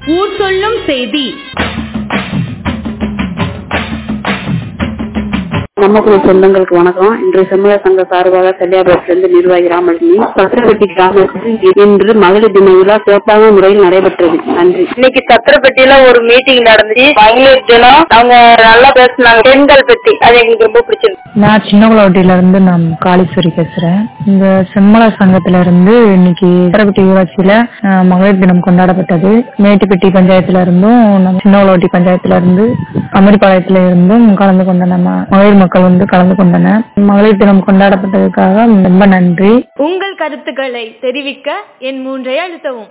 ஊர் சொல்லும் செய்தி நமக்குள்ள சொந்தங்களுக்கு வணக்கம் இன்று செம்மல சங்க சார்பாக செல்லியாபுரத்திலிருந்து நிர்வாகி ராமலட்சுமி பத்திரப்பட்டி கிராமத்தில் இன்று மகளிர் தின விழா சிறப்பான முறையில் நடைபெற்றது நன்றி இன்னைக்கு சத்திரப்பட்டியில ஒரு மீட்டிங் நடந்துச்சு மகளிர் தினம் அவங்க நல்லா பேசினாங்க பெண்கள் பத்தி அது எங்களுக்கு ரொம்ப பிடிச்சிருக்கு நான் சின்னகுளவட்டியில இருந்து நான் காளீஸ்வரி பேசுறேன் இந்த செம்மல சங்கத்துல இருந்து இன்னைக்கு சத்திரப்பட்டி ஊராட்சியில அஹ், மகளிர் தினம் கொண்டாடப்பட்டது மேட்டுப்பட்டி பஞ்சாயத்துல இருந்தும் நம்ம சின்னகுளவட்டி பஞ்சாயத்துல இருந்து அமரிப்பாளையத்துல இருந்தும் கலந்து கொண்ட நம்ம மகளிர் மக்கள் வந்து கலந்து கொண்டனர் மகளிர் தினம் கொண்டாடப்பட்டதுக்காக ரொம்ப நன்றி உங்கள் கருத்துக்களை தெரிவிக்க என் மூன்றை அழுத்தவும்